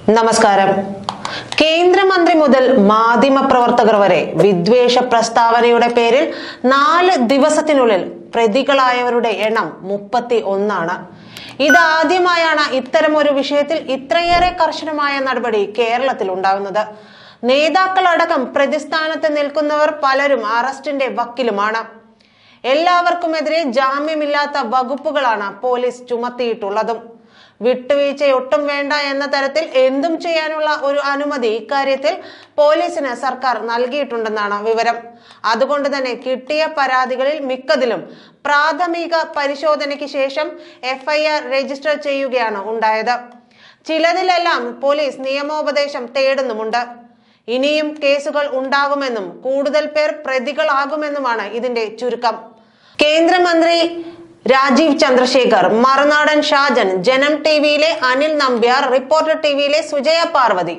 നമസ്കാരം കേന്ദ്രമന്ത്രി മുതൽ മാധ്യമപ്രവർത്തകർ വരെ വിദ്വേഷ പ്രസ്താവനയുടെ പേരിൽ നാല് ദിവസത്തിനുള്ളിൽ പ്രതികളായവരുടെ എണ്ണം മുപ്പത്തി ഒന്നാണ് ഇതാദ്യമായാണ് ഇത്തരമൊരു വിഷയത്തിൽ ഇത്രയേറെ കർശനമായ നടപടി കേരളത്തിൽ ഉണ്ടാകുന്നത് നേതാക്കളടക്കം പ്രതിസ്ഥാനത്ത് നിൽക്കുന്നവർ പലരും അറസ്റ്റിന്റെ വക്കിലുമാണ് എല്ലാവർക്കുമെതിരെ ജാമ്യമില്ലാത്ത വകുപ്പുകളാണ് പോലീസ് ചുമത്തിയിട്ടുള്ളതും വിട്ടുവീഴ്ചയൊട്ടും വേണ്ട എന്ന തരത്തിൽ എന്തും ചെയ്യാനുള്ള ഒരു അനുമതി ഇക്കാര്യത്തിൽ പോലീസിന് സർക്കാർ നൽകിയിട്ടുണ്ടെന്നാണ് വിവരം അതുകൊണ്ട് തന്നെ കിട്ടിയ പരാതികളിൽ മിക്കതിലും പ്രാഥമിക പരിശോധനയ്ക്ക് ശേഷം എഫ്ഐആർ രജിസ്റ്റർ ചെയ്യുകയാണ് ഉണ്ടായത് ചിലതിലെല്ലാം പോലീസ് നിയമോപദേശം തേടുന്നുമുണ്ട് ഇനിയും കേസുകൾ ഉണ്ടാകുമെന്നും കൂടുതൽ പേർ പ്രതികളാകുമെന്നുമാണ് ഇതിന്റെ ചുരുക്കം കേന്ദ്രമന്ത്രി രാജീവ് ചന്ദ്രശേഖർ മറുനാടൻ ഷാജൻ ജനം ടിവിയിലെ അനിൽ നമ്പ്യാർ റിപ്പോർട്ടർ ടിവിയിലെ സുജയ പാർവതി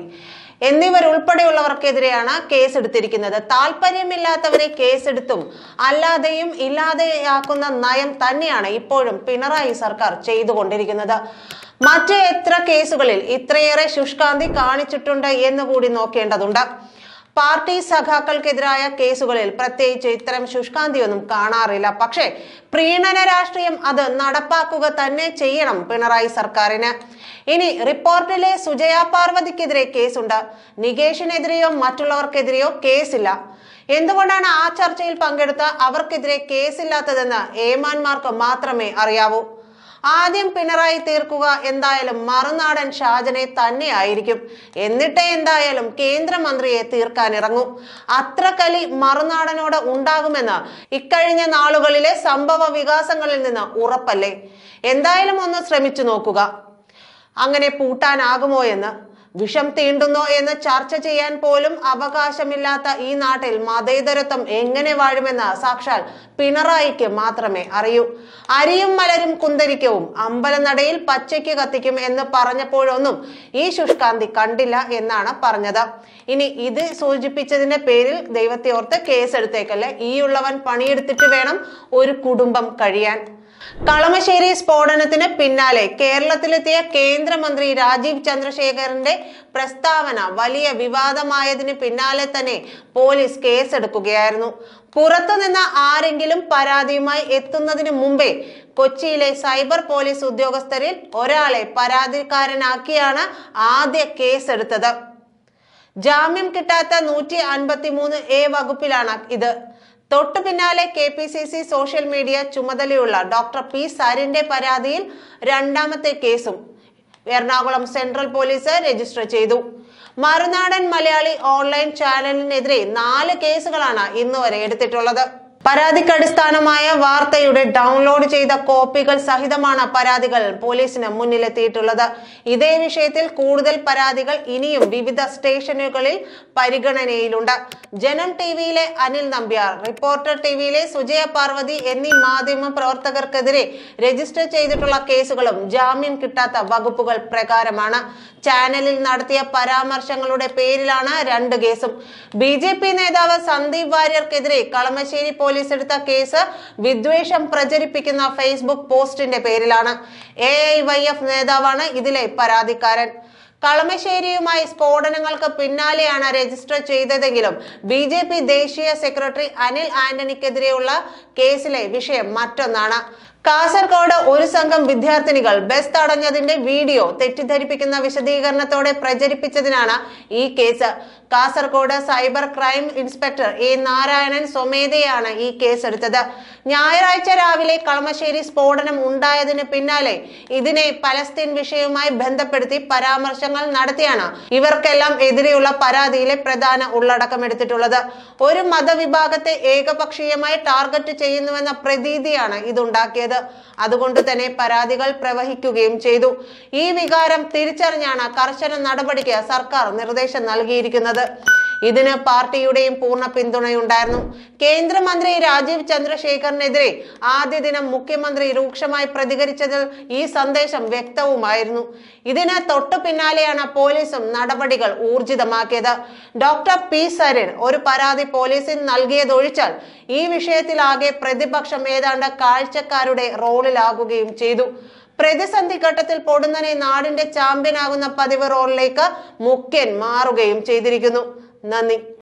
എന്നിവരുൾപ്പെടെയുള്ളവർക്കെതിരെയാണ് കേസെടുത്തിരിക്കുന്നത് താല്പര്യമില്ലാത്തവരെ കേസെടുത്തും അല്ലാതെയും ഇല്ലാതെയാക്കുന്ന നയം തന്നെയാണ് ഇപ്പോഴും പിണറായി സർക്കാർ ചെയ്തുകൊണ്ടിരിക്കുന്നത് മറ്റ് എത്ര കേസുകളിൽ ഇത്രയേറെ ശുഷ്കാന്തി കാണിച്ചിട്ടുണ്ട് എന്ന് കൂടി നോക്കേണ്ടതുണ്ട് പാർട്ടി സഖാക്കൾക്കെതിരായ കേസുകളിൽ പ്രത്യേകിച്ച് ഇത്തരം ശുഷ്കാന്തിയൊന്നും കാണാറില്ല പക്ഷേ പ്രീണന രാഷ്ട്രീയം അത് നടപ്പാക്കുക തന്നെ ചെയ്യണം പിണറായി സർക്കാരിന് ഇനി റിപ്പോർട്ടിലെ സുജയ പാർവതിക്കെതിരെ കേസുണ്ട് നികേഷിനെതിരെയോ മറ്റുള്ളവർക്കെതിരെയോ കേസില്ല എന്തുകൊണ്ടാണ് ആ ചർച്ചയിൽ പങ്കെടുത്ത അവർക്കെതിരെ കേസില്ലാത്തതെന്ന് ഏമാന്മാർക്ക് മാത്രമേ അറിയാവൂ ആദ്യം പിണറായി തീർക്കുക എന്തായാലും മറുനാടൻ ഷാജനെ തന്നെയായിരിക്കും എന്നിട്ടേ എന്തായാലും കേന്ദ്രമന്ത്രിയെ തീർക്കാൻ ഇറങ്ങും അത്ര കലി മറുനാടനോട് ഉണ്ടാകുമെന്ന് ഇക്കഴിഞ്ഞ നാളുകളിലെ സംഭവ വികാസങ്ങളിൽ നിന്ന് ഉറപ്പല്ലേ എന്തായാലും ഒന്ന് ശ്രമിച്ചു നോക്കുക അങ്ങനെ പൂട്ടാനാകുമോ എന്ന് വിഷം തീണ്ടുന്നോ എന്ന് ചർച്ച ചെയ്യാൻ പോലും അവകാശമില്ലാത്ത ഈ നാട്ടിൽ മതേതരത്വം എങ്ങനെ വാഴുമെന്ന് സാക്ഷാൽ പിണറായിക്ക് മാത്രമേ അറിയൂ അരിയും മലരും കുന്തരിക്കവും അമ്പലനടയിൽ പച്ചയ്ക്ക് കത്തിക്കും എന്ന് പറഞ്ഞപ്പോഴൊന്നും ഈ ശുഷ്കാന്തി കണ്ടില്ല എന്നാണ് പറഞ്ഞത് ഇനി ഇത് സൂചിപ്പിച്ചതിന്റെ പേരിൽ ദൈവത്തെ ഓർത്ത് കേസെടുത്തേക്കല്ലേ ഈ ഉള്ളവൻ പണിയെടുത്തിട്ട് വേണം ഒരു കുടുംബം കഴിയാൻ കളമശ്ശേരി സ്ഫോടനത്തിന് പിന്നാലെ കേരളത്തിലെത്തിയ കേന്ദ്രമന്ത്രി രാജീവ് ചന്ദ്രശേഖറിന്റെ പ്രസ്താവന വലിയ വിവാദമായതിന് പിന്നാലെ തന്നെ പോലീസ് കേസെടുക്കുകയായിരുന്നു പുറത്തുനിന്ന് ആരെങ്കിലും പരാതിയുമായി എത്തുന്നതിന് മുമ്പേ കൊച്ചിയിലെ സൈബർ പോലീസ് ഉദ്യോഗസ്ഥരിൽ ഒരാളെ പരാതിക്കാരനാക്കിയാണ് ആദ്യ കേസെടുത്തത് ജാമ്യം കിട്ടാത്ത നൂറ്റി അൻപത്തി മൂന്ന് എ വകുപ്പിലാണ് ഇത് തൊട്ടു പിന്നാലെ K P C C social media ചുമതലയുള്ള ഡോക്ടർ പി സരിന്റെ പരാതിയിൽ രണ്ടാമത്തെ കേസും എറണാകുളം സെൻട്രൽ പോലീസ് രജിസ്റ്റർ ചെയ്തു മറുനാടൻ മലയാളി ഓൺലൈൻ ചാനലിനെതിരെ നാല് കേസുകളാണ് ഇന്നുവരെ എടുത്തിട്ടുള്ളത് പരാതിക്കടിസ്ഥാനമായ വാർത്തയുടെ ഡൗൺലോഡ് ചെയ്ത കോപ്പികൾ സഹിതമാണ് പരാതികൾ പോലീസിന് മുന്നിലെത്തിയിട്ടുള്ളത് ഇതേ വിഷയത്തിൽ കൂടുതൽ പരാതികൾ ഇനിയും വിവിധ സ്റ്റേഷനുകളിൽ പരിഗണനയിലുണ്ട് ജനം ടിവിയിലെ അനിൽ നമ്പ്യാർ റിപ്പോർട്ടർ ടിവിയിലെ സുജയ പാർവതി എന്നീ മാധ്യമ പ്രവർത്തകർക്കെതിരെ രജിസ്റ്റർ ചെയ്തിട്ടുള്ള കേസുകളും ജാമ്യം കിട്ടാത്ത വകുപ്പുകൾ പ്രകാരമാണ് ചാനലിൽ നടത്തിയ പരാമർശങ്ങളുടെ പേരിലാണ് രണ്ട് കേസും ബി ജെ പി നേതാവ് സന്ദീപ് വാര്യർക്കെതിരെ കളമശ്ശേരി പോലീസ് എടുത്ത കേസ് വിദ്വേഷം പ്രചരിപ്പിക്കുന്ന ഫേസ്ബുക്ക് പോസ്റ്റിന്റെ പേരിലാണ് എ ഐ വൈ എഫ് നേതാവാണ് ഇതിലെ പരാതിക്കാരൻ കളമശ്ശേരിയുമായി സ്ഫോടനങ്ങൾക്ക് പിന്നാലെയാണ് രജിസ്റ്റർ ചെയ്തതെങ്കിലും ബി ജെ പി ദേശീയ സെക്രട്ടറി അനിൽ ആന്റണിക്കെതിരെയുള്ള കേസിലെ വിഷയം മറ്റൊന്നാണ് കാസർഗോഡ് ഒരു സംഘം വിദ്യാർത്ഥിനികൾ ബസ് തടഞ്ഞതിന്റെ വീഡിയോ തെറ്റിദ്ധരിപ്പിക്കുന്ന വിശദീകരണത്തോടെ പ്രചരിപ്പിച്ചതിനാണ് ഈ case Kasaragod cyber crime inspector A Narayanan സ്വമേധയാണ് ഈ കേസെടുത്തത് ഞായറാഴ്ച രാവിലെ കളമശ്ശേരി സ്ഫോടനം ഉണ്ടായതിന് പിന്നാലെ ഇതിനെ പലസ്തീൻ വിഷയവുമായി ബന്ധപ്പെടുത്തി പരാമർശങ്ങൾ നടത്തിയാണ് ഇവർക്കെല്ലാം എതിരെയുള്ള പരാതിയിലെ പ്രധാന ഉള്ളടക്കം എടുത്തിട്ടുള്ളത് ഒരു മതവിഭാഗത്തെ ഏകപക്ഷീയമായി ടാർഗറ്റ് ചെയ്യുന്നുവെന്ന പ്രതീതിയാണ് ഇതുണ്ടാക്കിയത് അതുകൊണ്ട് തന്നെ പരാതികൾ പ്രവഹിക്കുകയും ചെയ്തു ഈ വികാരം തിരിച്ചറിഞ്ഞാണ് കർശന നടപടിക്ക് സർക്കാർ നിർദ്ദേശം നൽകിയിരിക്കുന്നത് ഇതിന് പാർട്ടിയുടെയും പൂർണ്ണ പിന്തുണയുണ്ടായിരുന്നു കേന്ദ്രമന്ത്രി രാജീവ് ചന്ദ്രശേഖറിനെതിരെ ആദ്യ ദിനം മുഖ്യമന്ത്രി രൂക്ഷമായി പ്രതികരിച്ചതിൽ ഈ സന്ദേശം വ്യക്തവുമായിരുന്നു ഇതിന് തൊട്ടു പിന്നാലെയാണ് പോലീസും നടപടികൾ ഊർജിതമാക്കിയത് ഡോക്ടർ പി സരിൻ ഒരു പരാതി പോലീസിന് നൽകിയതൊഴിച്ചാൽ ഈ വിഷയത്തിലാകെ പ്രതിപക്ഷം ഏതാണ്ട് കാഴ്ചക്കാരുടെ റോളിലാകുകയും ചെയ്തു പ്രതിസന്ധി ഘട്ടത്തിൽ പൊടുന്നനെ നാടിന്റെ ചാമ്പ്യനാകുന്ന പതിവ് റോളിലേക്ക് മുഖ്യൻ മാറുകയും ചെയ്തിരിക്കുന്നു നന്ദി